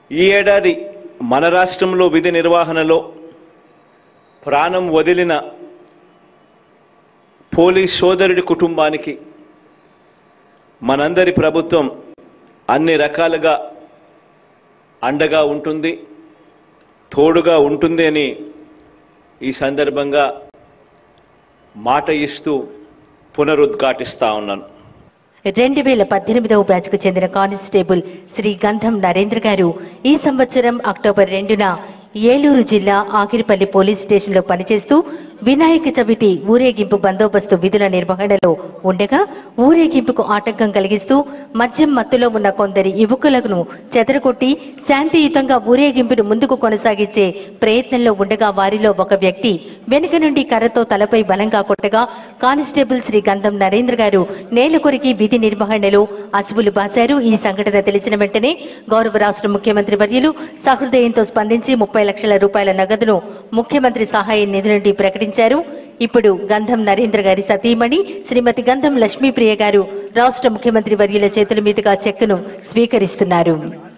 ఈ ఏడాది మన రాష్ట్రంలో విధి నిర్వహణలో ప్రాణం వదిలిన పోలీస్ సోదరుడి కుటుంబానికి మనందరి ప్రభుత్వం అన్ని రకాలుగా అండగా ఉంటుంది తోడుగా ఉంటుంది అని ఈ సందర్భంగా మాట ఇస్తూ పునరుద్ఘాటిస్తా ఉన్నాను రెండు వేల పద్దెనిమిదవ బ్యాచ్ కు చెందిన కానిస్టేబుల్ శ్రీ గంధం నరేంద్ర గారు ఈ సంవత్సరం అక్టోబర్ రెండున ఏలూరు జిల్లా ఆకిరిపల్లి పోలీస్ స్టేషన్లో పనిచేస్తూ వినాయక చవితి ఊరేగింపు బందోబస్తు విధుల నిర్వహణలో ఉండగా ఊరేగింపుకు ఆటంకం కలిగిస్తూ మద్యం మత్తులో ఉన్న కొందరి యువకులను చెదరగొట్టి శాంతియుతంగా ఊరేగింపును ముందుకు కొనసాగించే ప్రయత్నంలో ఉండగా వారిలో ఒక వ్యక్తి వెనుక నుండి కర్రతో తలపై బలంగా కొట్టగా కానిస్టేబుల్ శ్రీ గంధం నరేంద్ర గారు నేల కొరికి విధి నిర్వహణలో అసువులు బాశారు ఈ సంఘటన తెలిసిన వెంటనే గౌరవ రాష్ట్ర ముఖ్యమంత్రి వర్యులు సహృదయంతో స్పందించి ముప్పై లక్షల రూపాయల నగదును ముఖ్యమంత్రి సహాయ నిధి నుండి ప్రకటించారు ఇప్పుడు గంధం నరేంద్ర గారి సతీమణి శ్రీమతి గంధం లక్ష్మీప్రియ గారు రాష్ట్ర ముఖ్యమంత్రి వర్యుల చేతుల మీదుగా చెక్కును స్వీకరిస్తున్నారు